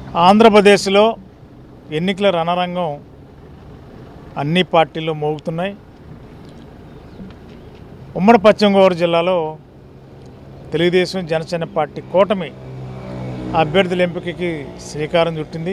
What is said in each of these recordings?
ఆంధ్రప్రదేశ్లో ఎన్నికల రణరంగం అన్ని పార్టీలు మోగుతున్నాయి ఉమ్మడి పశ్చిమ గోదావరి జిల్లాలో తెలుగుదేశం జనసేన పార్టీ కూటమి అభ్యర్థుల ఎంపికకి శ్రీకారం చుట్టింది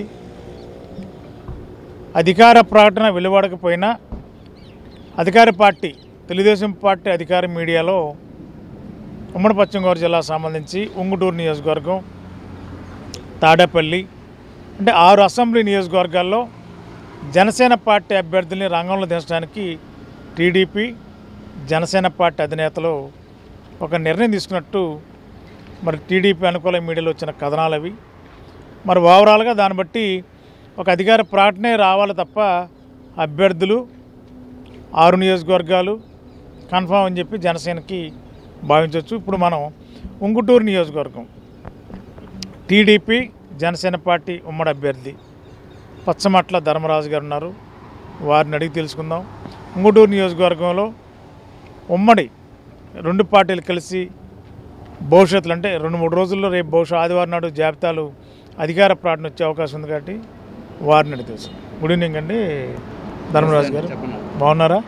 అధికార ప్రకటన వెలువడకపోయినా అధికార పార్టీ తెలుగుదేశం పార్టీ అధికార మీడియాలో ఉమ్మడి పశ్చిమ గోదావరి జిల్లాకు సంబంధించి ఉంగుటూరు నియోజకవర్గం తాడేపల్లి అంటే ఆరు అసెంబ్లీ నియోజకవర్గాల్లో జనసేన పార్టీ అభ్యర్థుల్ని రంగంలో దించడానికి టీడీపీ జనసేన పార్టీ అధినేతలు ఒక నిర్ణయం తీసుకున్నట్టు మరి టీడీపీ అనుకూల మీడియాలో వచ్చిన కథనాలు అవి మరి ఓవరాల్గా దాన్ని బట్టి ఒక అధికార ప్రకటనే రావాలి తప్ప అభ్యర్థులు ఆరు నియోజకవర్గాలు కన్ఫామ్ అని చెప్పి జనసేనకి భావించవచ్చు ఇప్పుడు మనం ఉంగుటూరు నియోజకవర్గం టీడీపీ జనసేన పార్టీ ఉమ్మడి అభ్యర్థి పచ్చమట్ల ధర్మరాజు గారు ఉన్నారు వారిని అడిగి తెలుసుకుందాం ఉంగుటూరు నియోజకవర్గంలో ఉమ్మడి రెండు పార్టీలు కలిసి భవిష్యత్తులో అంటే రెండు మూడు రోజుల్లో రేపు బహుశా ఆదివారం నాడు జాబితాలు అధికార ప్రకటన వచ్చే అవకాశం ఉంది కాబట్టి వారిని అడిగి తెలుసు గుడ్ ఈవినింగ్ అండి ధర్మరాజు గారు బాగున్నారా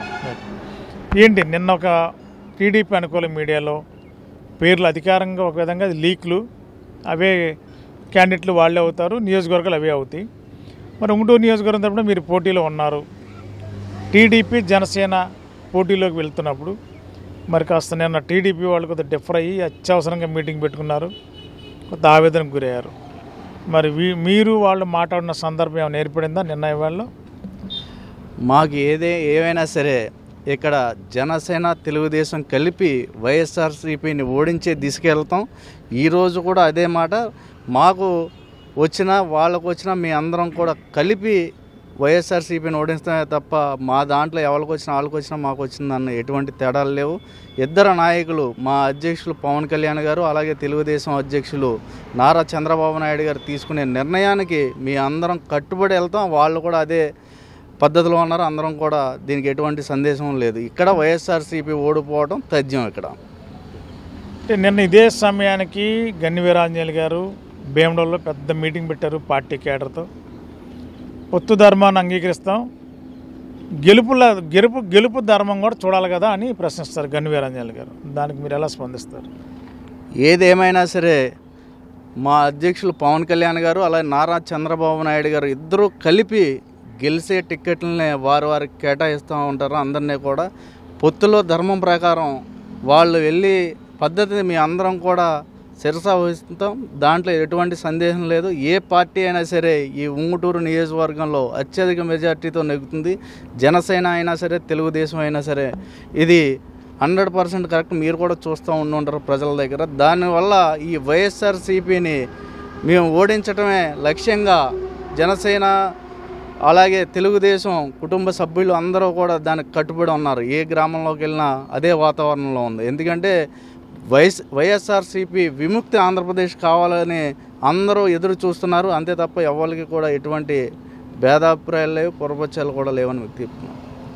ఏంటి నిన్న ఒక టీడీపీ అనుకూల మీడియాలో పేర్లు అధికారంగా ఒక విధంగా అది లీక్లు అవే క్యాండిడేట్లు వాళ్ళే అవుతారు నియోజకవర్గాలు అవే అవుతాయి మరి ఉంగుటూరు నియోజకవర్గం తరపున మీరు పోటీలో ఉన్నారు టీడీపీ జనసేన పోటీలోకి వెళ్తున్నప్పుడు మరి కాస్త నిన్న టీడీపీ వాళ్ళు కొద్దిగా డిఫర్ అయ్యి అత్యవసరంగా మీటింగ్ పెట్టుకున్నారు కొంత ఆవేదనకు గురయ్యారు మరి వీ- మీరు వాళ్ళు మాట్లాడిన సందర్భం ఏమైనా ఏర్పడిందా నిన్న ఇవాళ మాకు ఏదే ఏవైనా సరే ఇక్కడ జనసేన తెలుగుదేశం కలిపి వైఎస్ఆర్సీపీని ఓడించే దిశకెళ్తాం ఈరోజు కూడా అదే మాట మాకు వచ్చిన వాళ్ళకు వచ్చిన మీ అందరం కూడా కలిపి వైఎస్ఆర్సీపీని ఓడిస్తామే తప్ప మా దాంట్లో ఎవరికి వచ్చినా వాళ్ళకి వచ్చినా మాకు వచ్చిందన్న ఎటువంటి తేడాలు లేవు ఇద్దరు నాయకులు మా అధ్యక్షులు పవన్ కళ్యాణ్ గారు అలాగే తెలుగుదేశం అధ్యక్షులు నారా చంద్రబాబు నాయుడు గారు తీసుకునే నిర్ణయానికి మీ అందరం కట్టుబడి వెళ్తాం వాళ్ళు కూడా అదే పద్ధతిలో ఉన్నారు అందరం కూడా దీనికి ఎటువంటి సందేశం లేదు ఇక్కడ వైఎస్ఆర్సీపీ ఓడిపోవడం తథ్యం ఇక్కడ అంటే నిన్న ఇదే సమయానికి గన్ని వీరాంజలి గారు భీమడోల్లో పెద్ద మీటింగ్ పెట్టారు పార్టీ కేడర్తో పొత్తు ధర్మాన్ని అంగీకరిస్తాం గెలుపుల గెలుపు గెలుపు ధర్మం కూడా చూడాలి కదా అని ప్రశ్నిస్తారు గన్ని వీరాంజలి గారు దానికి మీరు ఎలా స్పందిస్తారు ఏదేమైనా సరే మా అధ్యక్షులు పవన్ కళ్యాణ్ గారు అలాగే నారా చంద్రబాబు నాయుడు గారు ఇద్దరూ కలిపి గెలిచే టిక్కెట్లని వారు వారికి కేటాయిస్తూ ఉంటారు అందరినీ కూడా పొత్తులో ధర్మం ప్రకారం వాళ్ళు వెళ్ళి పద్ధతిని మీ అందరం కూడా శిరస వహిస్తాం దాంట్లో ఎటువంటి సందేహం లేదు ఏ పార్టీ అయినా సరే ఈ ఉంగుటూరు నియోజకవర్గంలో అత్యధిక మెజార్టీతో నెగ్గుతుంది జనసేన అయినా సరే తెలుగుదేశం అయినా సరే ఇది హండ్రెడ్ పర్సెంట్ కరెక్ట్ మీరు కూడా చూస్తూ ఉండి ఉంటారు ప్రజల దగ్గర దానివల్ల ఈ వైఎస్ఆర్సీపీని మేము ఓడించడమే లక్ష్యంగా జనసేన అలాగే తెలుగుదేశం కుటుంబ సభ్యులు అందరూ కూడా దానికి కట్టుబడి ఉన్నారు ఏ గ్రామంలోకి వెళ్ళినా అదే వాతావరణంలో ఉంది ఎందుకంటే వైఎస్ వైఎస్ఆర్సీపీ విముక్తి ఆంధ్రప్రదేశ్ కావాలని అందరూ ఎదురు చూస్తున్నారు అంతే తప్ప ఎవరికి కూడా ఎటువంటి భేదాభిప్రాయాలు లేవు పొరపచ్చాలు కూడా లేవని మీకు చెప్తున్నాను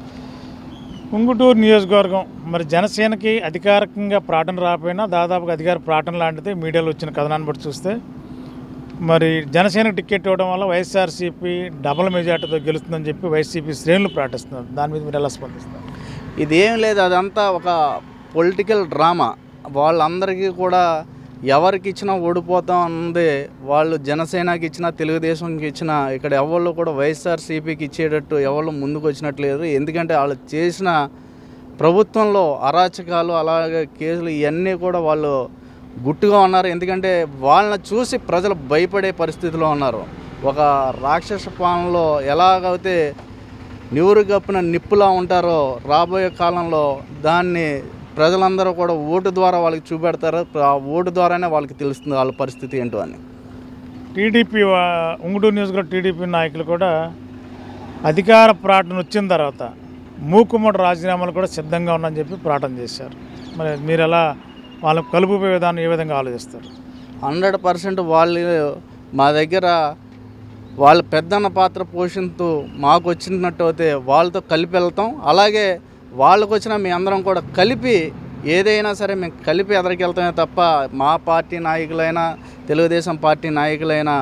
ఉంగుటూరు నియోజకవర్గం మరి జనసేనకి అధికారికంగా ప్రకటన రాకపోయినా దాదాపుగా అధికార ప్రకటన లాంటిది మీడియాలో వచ్చిన కథనాన్ని బట్టి చూస్తే మరి జనసేనకు టికెట్ ఇవ్వడం వల్ల వైఎస్ఆర్సీపీ డబుల్ మెజార్టీతో గెలుస్తుందని చెప్పి వైసీపీ శ్రేణులు ప్రకటిస్తున్నారు దాని మీద మీరు ఎలా స్పందిస్తారు ఇదేం లేదు అదంతా ఒక పొలిటికల్ డ్రామా వాళ్ళందరికీ కూడా ఎవరికి ఇచ్చినా ఓడిపోతాం అన్నది వాళ్ళు జనసేనకి ఇచ్చినా తెలుగుదేశంకి ఇచ్చినా ఇక్కడ ఎవళ్ళు కూడా వైఎస్ఆర్సీపీకి ఇచ్చేటట్టు ఎవళ్ళు ముందుకు వచ్చినట్లేదు ఎందుకంటే వాళ్ళు చేసిన ప్రభుత్వంలో అరాచకాలు అలాగే కేసులు ఇవన్నీ కూడా వాళ్ళు గుట్టుగా ఉన్నారు ఎందుకంటే వాళ్ళని చూసి ప్రజలు భయపడే పరిస్థితిలో ఉన్నారు ఒక రాక్షస పాలనలో ఎలాగైతే నివురు గప్పిన నిప్పులా ఉంటారో రాబోయే కాలంలో దాన్ని ప్రజలందరూ కూడా ఓటు ద్వారా వాళ్ళకి చూపెడతారు ఆ ఓటు ద్వారానే వాళ్ళకి తెలుస్తుంది వాళ్ళ పరిస్థితి ఏంటో అని టీడీపీ వా- ఉంగుటూరు నియోజకవర్గ టీడీపీ నాయకులు కూడా అధికార ప్రకటన వచ్చిన తర్వాత మూకుమ్మడి రాజీనామాలు కూడా సిద్ధంగా ఉన్నాయని చెప్పి ప్రకటన చేశారు మరి మీరు ఎలా వాళ్ళకు కలుపుపోయే విధానం ఏ విధంగా ఆలోచిస్తారు హండ్రెడ్ పర్సెంట్ వాళ్ళు మా దగ్గర వాళ్ళ పెద్దన్న పాత్ర పోషిస్తూ మాకు వచ్చినట్టు అయితే వాళ్ళతో కలిపి వెళ్తాం అలాగే వాళ్ళకు వచ్చిన మీ అందరం కూడా కలిపి ఏదైనా సరే మేము కలిపి ఎదరికెళ్తామే తప్ప మా పార్టీ నాయకులైనా తెలుగుదేశం పార్టీ నాయకులైనా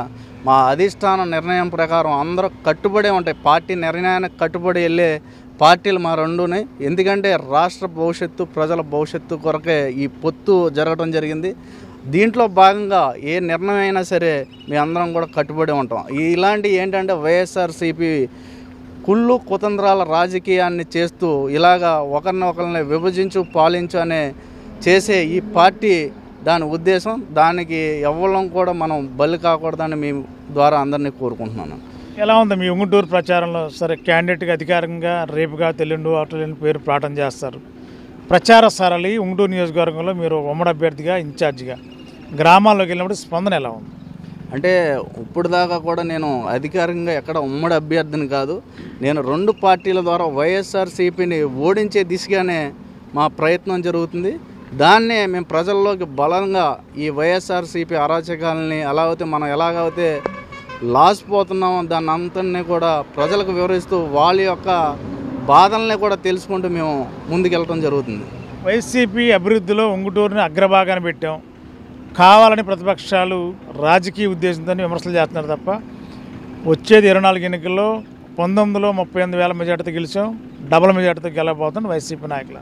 మా అధిష్టాన నిర్ణయం ప్రకారం అందరూ కట్టుబడి ఉంటాయి పార్టీ నిర్ణయానికి కట్టుబడి వెళ్ళే పార్టీలు మా రెండునే ఎందుకంటే రాష్ట్ర భవిష్యత్తు ప్రజల భవిష్యత్తు కొరకే ఈ పొత్తు జరగడం జరిగింది దీంట్లో భాగంగా ఏ నిర్ణయం అయినా సరే మీ అందరం కూడా కట్టుబడి ఉంటాం ఇలాంటి ఏంటంటే వైఎస్ఆర్సీపీ కుళ్ళు కుతంత్రాల రాజకీయాన్ని చేస్తూ ఇలాగా ఒకరిని ఒకరిని విభజించు పాలించు అనే చేసే ఈ పార్టీ దాని ఉద్దేశం దానికి ఎవ్వరం కూడా మనం బలి కాకూడదని మీ ద్వారా అందరినీ కోరుకుంటున్నాను ఎలా ఉంది మీ ఉంగుటూరు ప్రచారంలో సరే క్యాండిడేట్గా అధికారికంగా రేపుగా తెల్లుండు అవతలని పేరు ప్రకటన చేస్తారు ప్రచార సరళి ఉంగుటూరు నియోజకవర్గంలో మీరు ఉమ్మడి అభ్యర్థిగా ఇన్ఛార్జిగా గ్రామాల్లోకి వెళ్ళినప్పుడు స్పందన ఎలా ఉంది అంటే ఇప్పుడు దాకా కూడా నేను అధికారికంగా ఎక్కడ ఉమ్మడి అభ్యర్థిని కాదు నేను రెండు పార్టీల ద్వారా వైఎస్ఆర్సీపీని ఓడించే దిశగానే మా ప్రయత్నం జరుగుతుంది దాన్నే మేము ప్రజల్లోకి బలంగా ఈ వైఎస్ఆర్సీపీ అరాచకాలని ఎలా అయితే మనం ఎలాగైతే లాస్ పోతున్నామో దాన్ని అంతని కూడా ప్రజలకు వివరిస్తూ వాళ్ళ యొక్క బాధల్ని కూడా తెలుసుకుంటూ మేము ముందుకెళ్ళటం జరుగుతుంది వైసీపీ అభివృద్ధిలో ఉంగుటూరుని అగ్రభాగాన్ని పెట్టాం కావాలని ప్రతిపక్షాలు రాజకీయ ఉద్దేశంతో విమర్శలు చేస్తున్నారు తప్ప వచ్చేది ఇరవై నాలుగు ఎన్నికల్లో పంతొమ్మిదిలో ముప్పై ఎనిమిది వేల మెజార్టీతో గెలిచాం డబుల్ మెజార్టీతో గెలవబోతుంది వైసీపీ నాయకులు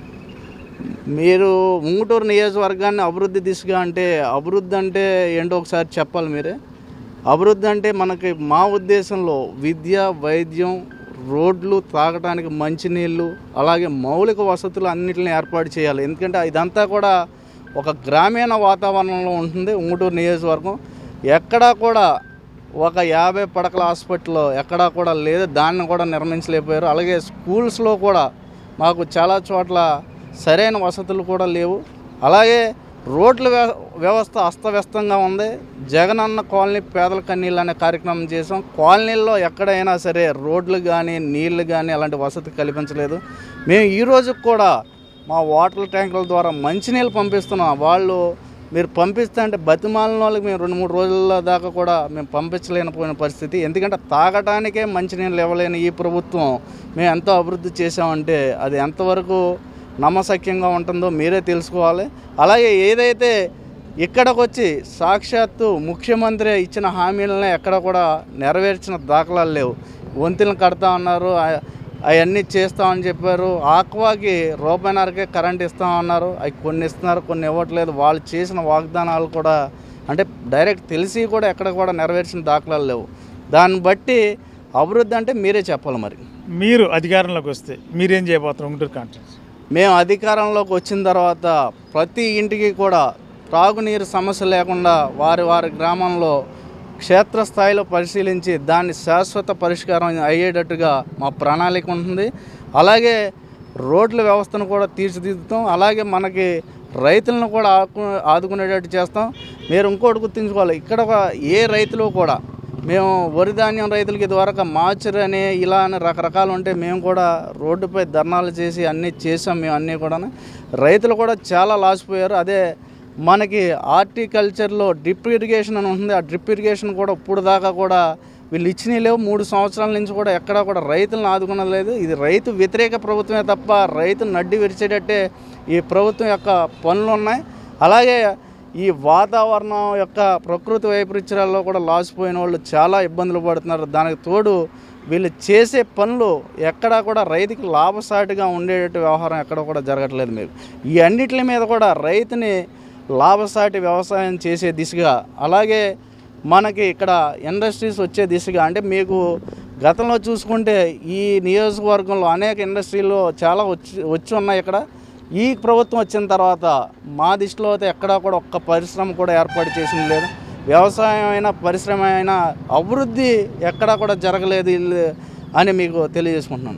మీరు ఉంగుటూరు నియోజకవర్గాన్ని అభివృద్ధి దిశగా అంటే అభివృద్ధి అంటే ఏంటో ఒకసారి చెప్పాలి మీరే అభివృద్ధి అంటే మనకి మా ఉద్దేశంలో విద్య వైద్యం రోడ్లు తాగడానికి మంచినీళ్ళు అలాగే మౌలిక వసతులు అన్నిటిని ఏర్పాటు చేయాలి ఎందుకంటే ఇదంతా కూడా ఒక గ్రామీణ వాతావరణంలో ఉంటుంది ఉంగుటూరు నియోజకవర్గం ఎక్కడా కూడా ఒక యాభై పడకల హాస్పిటల్ ఎక్కడా కూడా లేదు దాన్ని కూడా నిర్మించలేకపోయారు అలాగే స్కూల్స్లో కూడా మాకు చాలా చోట్ల సరైన వసతులు కూడా లేవు అలాగే రోడ్ల వ్య- వ్యవస్థ అస్తవ్యస్తంగా ఉంది జగనన్న కాలనీ పేదల కన్నీళ్ళు అనే కార్యక్రమం చేసాం కాలనీల్లో ఎక్కడైనా సరే రోడ్లు కానీ నీళ్లు కానీ అలాంటి వసతి కల్పించలేదు మేము ఈ రోజు కూడా మా వాటర్ ట్యాంకుల ద్వారా మంచినీళ్ళు పంపిస్తున్నాం వాళ్ళు మీరు పంపిస్తే అంటే బతిమాలిన వాళ్ళకి మేము రెండు మూడు రోజుల దాకా కూడా మేము పంపించలేకపోయిన పరిస్థితి ఎందుకంటే తాగటానికే మంచినీళ్ళు ఇవ్వలేని ఈ ప్రభుత్వం మేము ఎంతో అభివృద్ధి చేసామంటే అది ఎంతవరకు నమ్మశక్యంగా ఉంటుందో మీరే తెలుసుకోవాలి అలాగే ఏదైతే ఇక్కడికి వచ్చి సాక్షాత్తు ముఖ్యమంత్రి ఇచ్చిన హామీలనే ఎక్కడ కూడా నెరవేర్చిన దాఖలాలు లేవు వంతెనలు కడతా ఉన్నారు అవన్నీ చేస్తామని చెప్పారు ఆక్వాకి రూపాయిన్నరకే కరెంట్ ఇస్తామన్నారు అవి కొన్ని ఇస్తున్నారు కొన్ని ఇవ్వట్లేదు వాళ్ళు చేసిన వాగ్దానాలు కూడా అంటే డైరెక్ట్ తెలిసి కూడా ఎక్కడ కూడా నెరవేర్చిన దాఖలాలు లేవు దాన్ని బట్టి అభివృద్ధి అంటే మీరే చెప్పాలి మరి మీరు అధికారంలోకి వస్తే మీరేం చేయబోతున్నారు ఉంగుటూరు కాన్ఫరెన్స్ మేము అధికారంలోకి వచ్చిన తర్వాత ప్రతి ఇంటికి కూడా త్రాగునీరు సమస్య లేకుండా వారి వారి గ్రామంలో క్షేత్రస్థాయిలో పరిశీలించి దాన్ని శాశ్వత పరిష్కారం అయ్యేటట్టుగా మా ప్రణాళిక ఉంటుంది అలాగే రోడ్ల వ్యవస్థను కూడా తీర్చిదిద్దుతాం అలాగే మనకి రైతులను కూడా ఆకు ఆదుకునేటట్టు చేస్తాం మీరు ఇంకోటి గుర్తుంచుకోవాలి ఇక్కడ ఒక ఏ రైతులు కూడా మేము వరి ధాన్యం రైతులకి ఇదివరకు మార్చర్ అని ఇలా అని రకరకాలు ఉంటే మేము కూడా రోడ్డుపై ధర్నాలు చేసి అన్నీ చేసాం మేము అన్నీ కూడా రైతులు కూడా చాలా లాసిపోయారు అదే మనకి హార్టికల్చర్లో డ్రిప్ ఇరిగేషన్ అని ఉంటుంది ఆ డ్రిప్ ఇరిగేషన్ కూడా ఇప్పుడు దాకా కూడా వీళ్ళు ఇచ్చినవి లేవు మూడు సంవత్సరాల నుంచి కూడా ఎక్కడా కూడా రైతులను ఆదుకున్నది లేదు ఇది రైతు వ్యతిరేక ప్రభుత్వమే తప్ప రైతు నడ్డి విరిచేటట్టే ఈ ప్రభుత్వం యొక్క పనులు ఉన్నాయి అలాగే ఈ వాతావరణం యొక్క ప్రకృతి వైపరీత్యాల్లో కూడా లాసిపోయిన వాళ్ళు చాలా ఇబ్బందులు పడుతున్నారు దానికి తోడు వీళ్ళు చేసే పనులు ఎక్కడా కూడా రైతుకి లాభసాటిగా ఉండేటట్టు వ్యవహారం ఎక్కడ కూడా జరగట్లేదు మీరు ఈ అన్నిటి మీద కూడా రైతుని లాభసాటి వ్యవసాయం చేసే దిశగా అలాగే మనకి ఇక్కడ ఇండస్ట్రీస్ వచ్చే దిశగా అంటే మీకు గతంలో చూసుకుంటే ఈ నియోజకవర్గంలో అనేక ఇండస్ట్రీలు చాలా వచ్చి వచ్చి ఉన్నాయి ఇక్కడ ఈ ప్రభుత్వం వచ్చిన తర్వాత మా దృష్టిలో అయితే ఎక్కడా కూడా ఒక్క పరిశ్రమ కూడా ఏర్పాటు చేసింది లేదు వ్యవసాయం అయినా పరిశ్రమ అయినా అభివృద్ధి ఎక్కడా కూడా జరగలేదు ఇల్లు అని మీకు తెలియజేసుకుంటున్నాను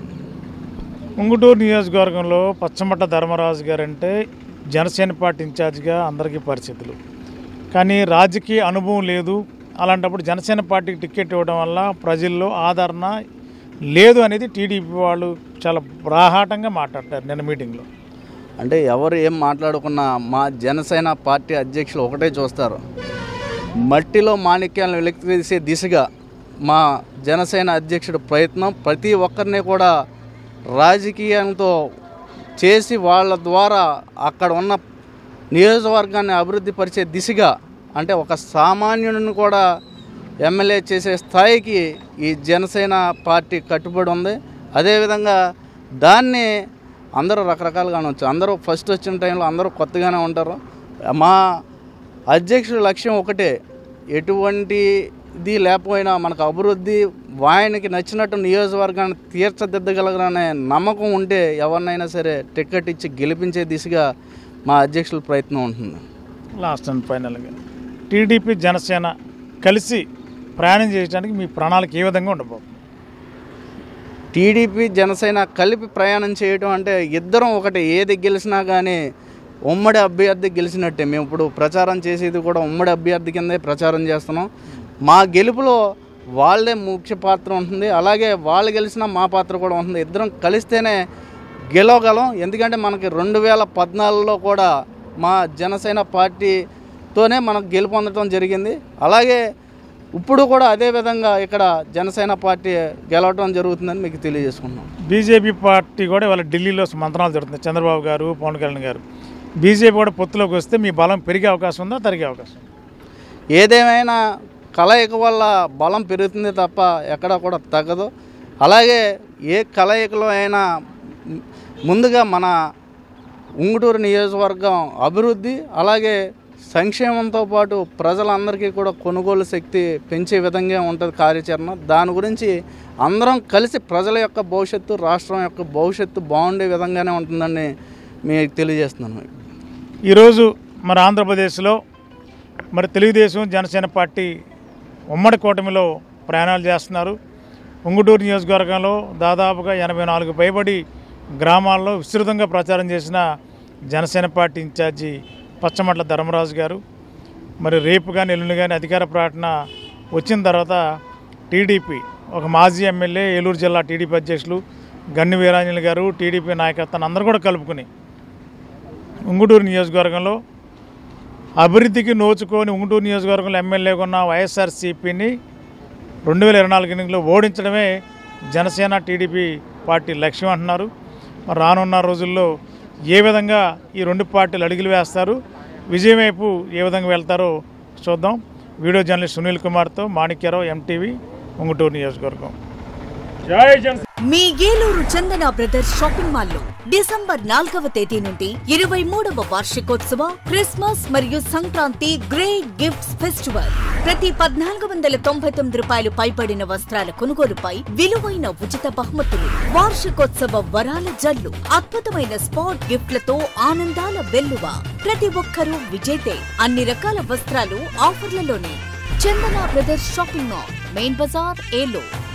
ఉంగుటూరు నియోజకవర్గంలో పచ్చమట్ట ధర్మరాజు గారు అంటే జనసేన పార్టీ ఇన్ఛార్జిగా అందరికీ పరిస్థితులు కానీ రాజకీయ అనుభవం లేదు అలాంటప్పుడు జనసేన పార్టీకి టికెట్ ఇవ్వడం వల్ల ప్రజల్లో ఆదరణ లేదు అనేది టీడీపీ వాళ్ళు చాలా బ్రాహాటంగా మాట్లాడతారు నిన్న మీటింగ్లో అంటే ఎవరు ఏం మాట్లాడుకున్నా మా జనసేన పార్టీ అధ్యక్షులు ఒకటే చూస్తారు మట్టిలో మాణిక్యాలను వెలికితీసే దిశగా మా జనసేన అధ్యక్షుడు ప్రయత్నం ప్రతి ఒక్కరిని కూడా రాజకీయంతో చేసి వాళ్ళ ద్వారా అక్కడ ఉన్న నియోజకవర్గాన్ని అభివృద్ధి పరిచే దిశగా అంటే ఒక సామాన్యుడిని కూడా ఎమ్మెల్యే చేసే స్థాయికి ఈ జనసేన పార్టీ కట్టుబడి ఉంది అదేవిధంగా దాన్ని అందరూ రకరకాలుగా అనవచ్చు అందరూ ఫస్ట్ వచ్చిన టైంలో అందరూ కొత్తగానే ఉంటారు మా అధ్యక్షుడి లక్ష్యం ఒకటే ఎటువంటిది లేకపోయినా మనకు అభివృద్ధి ఆయనకి నచ్చినట్టు నియోజకవర్గాన్ని తీర్చదిద్దగలగనే నమ్మకం ఉంటే ఎవరినైనా సరే టికెట్ ఇచ్చి గెలిపించే దిశగా మా అధ్యక్షుల ప్రయత్నం ఉంటుంది లాస్ట్ అండ్ ఫైనల్గా టీడీపీ జనసేన కలిసి ప్రయాణం చేయడానికి మీ ప్రణాళిక ఏ విధంగా ఉండబోతుంది టీడీపీ జనసేన కలిపి ప్రయాణం చేయడం అంటే ఇద్దరం ఒకటి ఏది గెలిచినా కానీ ఉమ్మడి అభ్యర్థి గెలిచినట్టే మేము ఇప్పుడు ప్రచారం చేసేది కూడా ఉమ్మడి అభ్యర్థి కిందే ప్రచారం చేస్తున్నాం మా గెలుపులో వాళ్ళే ముఖ్య పాత్ర ఉంటుంది అలాగే వాళ్ళు గెలిచినా మా పాత్ర కూడా ఉంటుంది ఇద్దరం కలిస్తేనే గెలవగలం ఎందుకంటే మనకి రెండు వేల పద్నాలుగులో కూడా మా జనసేన పార్టీతోనే మనకు గెలుపొందడం జరిగింది అలాగే ఇప్పుడు కూడా అదే విధంగా ఇక్కడ జనసేన పార్టీ గెలవడం జరుగుతుందని మీకు తెలియజేసుకుంటున్నాం బీజేపీ పార్టీ కూడా ఇవాళ ఢిల్లీలో మంత్రాలు జరుగుతుంది చంద్రబాబు గారు పవన్ కళ్యాణ్ గారు బీజేపీ కూడా పొత్తులోకి వస్తే మీ బలం పెరిగే అవకాశం ఉందా తరిగే అవకాశం ఉందా? ఏదేమైనా కలయిక వల్ల బలం పెరుగుతుంది తప్ప ఎక్కడ కూడా తగ్గదు అలాగే ఏ కలయికలో అయినా ముందుగా మన ఉంగుటూరు నియోజకవర్గం అభివృద్ధి అలాగే సంక్షేమంతో పాటు ప్రజలందరికీ కూడా కొనుగోలు శక్తి పెంచే విధంగా ఉంటుంది కార్యాచరణ దాని గురించి అందరం కలిసి ప్రజల యొక్క భవిష్యత్తు రాష్ట్రం యొక్క భవిష్యత్తు బాగుండే విధంగానే ఉంటుందని మీకు తెలియజేస్తున్నాను ఈరోజు మరి ఆంధ్రప్రదేశ్లో మరి తెలుగుదేశం జనసేన పార్టీ ఉమ్మడి కూటమిలో ప్రయాణాలు చేస్తున్నారు ఉంగుటూరు నియోజకవర్గంలో దాదాపుగా ఎనభై నాలుగు పైబడి గ్రామాల్లో విస్తృతంగా ప్రచారం చేసిన జనసేన పార్టీ ఇన్ఛార్జి పచ్చమట్ల ధర్మరాజు గారు మరి రేపు కానీ ఎల్లుండి కానీ అధికార ప్రకటన వచ్చిన తర్వాత టీడీపీ ఒక మాజీ ఎమ్మెల్యే ఏలూరు జిల్లా టీడీపీ అధ్యక్షులు గన్ని వీరాంజలి గారు టీడీపీ నాయకత్వాన్ని అందరూ కూడా కలుపుకుని ఉంగుటూరు నియోజకవర్గంలో అభివృద్ధికి నోచుకొని ఉంగుటూరు నియోజకవర్గంలో ఎమ్మెల్యేగా ఉన్న వైఎస్ఆర్సీపీని రెండు వేల ఇరవై నాలుగు ఎన్నికల్లో ఓడించడమే జనసేన టీడీపీ పార్టీ లక్ష్యం అంటున్నారు మరి రానున్న రోజుల్లో ఏ విధంగా ఈ రెండు పార్టీలు అడుగులు వేస్తారు విజయం వైపు ఏ విధంగా వెళ్తారో చూద్దాం వీడియో జర్నలిస్ట్ సునీల్ కుమార్తో మాణిక్యరావు ఎంటీవీ ఉంగుటూరు నియోజకవర్గం మీ ఏలూరు చందన బ్రదర్స్ షాపింగ్ మాల్లో డిసెంబర్ నాలుగవ తేదీ నుండి ఇరవై మూడవ వార్షికోత్సవ క్రిస్మస్ మరియు సంక్రాంతి గ్రేట్ గిఫ్ట్స్ ఫెస్టివల్ ప్రతి పద్నాలుగు వందల తొంభై తొమ్మిది రూపాయలు పైబడిన వస్త్రాల కొనుగోలుపై విలువైన ఉచిత బహుమతులు వార్షికోత్సవ వరాల జల్లు అద్భుతమైన స్పాట్ గిఫ్ట్లతో ఆనందాల వెల్లువ ప్రతి ఒక్కరూ విజేతే అన్ని రకాల వస్త్రాలు ఆఫర్లలోనే Chandana brothers shopping mall main బజార్ ఏలూరు